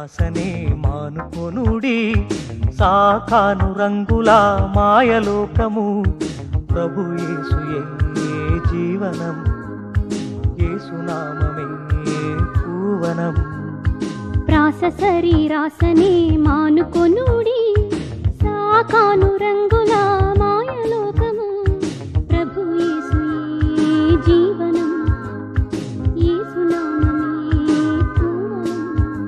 రాసనే మానుకొనుడి సాకాను రంగుల మాయలోకము ప్రభు యేసుయే జీవనం యేసునామమే పూవనం ప్రాస శరీరాసనే మానుకొనుడి సాకాను రంగుల మాయలోకము ప్రభు యేసుయే జీవనం యేసునామమే పూవనం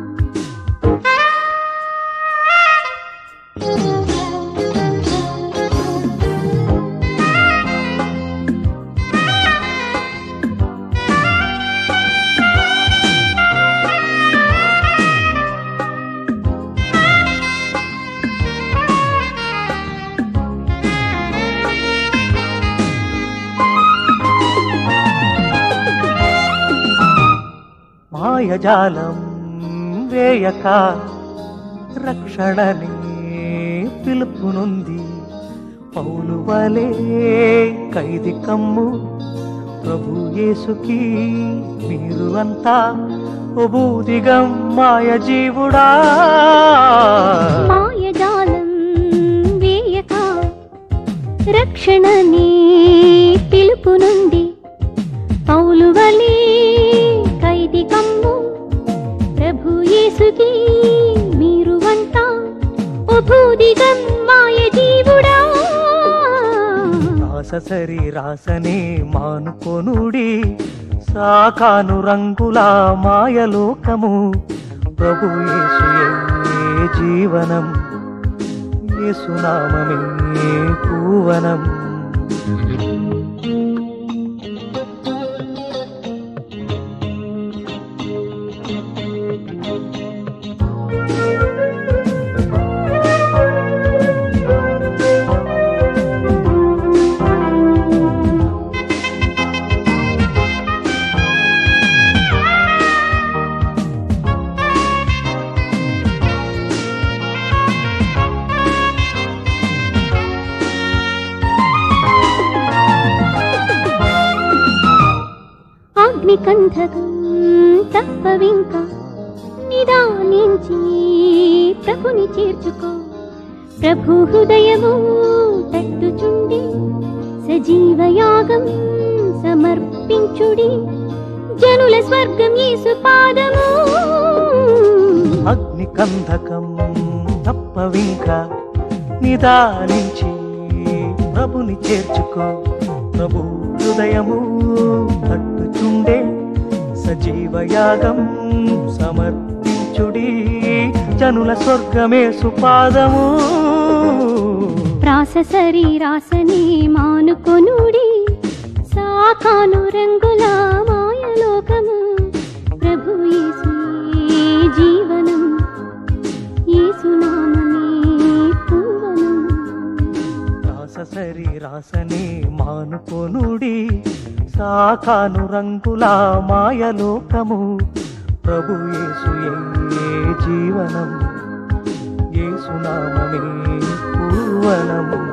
మాయజాలం వేయక రక్షణని పిలుపునుంది పౌలు వలే ఖైది కమ్ము ప్రభు యేసుకి మీరు అంతా ఉబూదిగం మాయ జీవుడా మాయజాలం వేయక రక్షణని పిలుపునుంది పౌలు వలే ఖైది కమ్ము ప్రభు యేసుకి మీరు వంట ఉభూదిగం మాయ జీవుడా రాస సరి రాసనే మానుకొనుడి సాకాను రంగుల మాయలోకము ప్రభు యేసుయే జీవనం యేసునామమే పూవనం అగ్నికంధకం తప్పవింక నిదానించి ప్రభుని చేర్చుకో ప్రభు హృదయము తట్టుచుండి సజీవయాగం సమర్పించుడి జనుల స్వర్గం యేసు పాదము అగ్ని కంధకం తప్పవింక నిదానించి ప్రభుని చేర్చుకో ప్రభు హృదయము తట్టుచుండే సజీవయాగం సమర్పించుడి జనుల స్వర్గమే సుపాదము ప్రాస శరీరాసనే మానుకొనుడి సాకాను రంగుల మాయలోకము ప్రభు యేసుయే జీవనం యేసునామమే పూవనం రాస సరి రాసనే మానుకొనుడి సాకాను రంగుల మాయలోకము ప్రభు యేసుయే జీవనం యేసునామమే పూవనం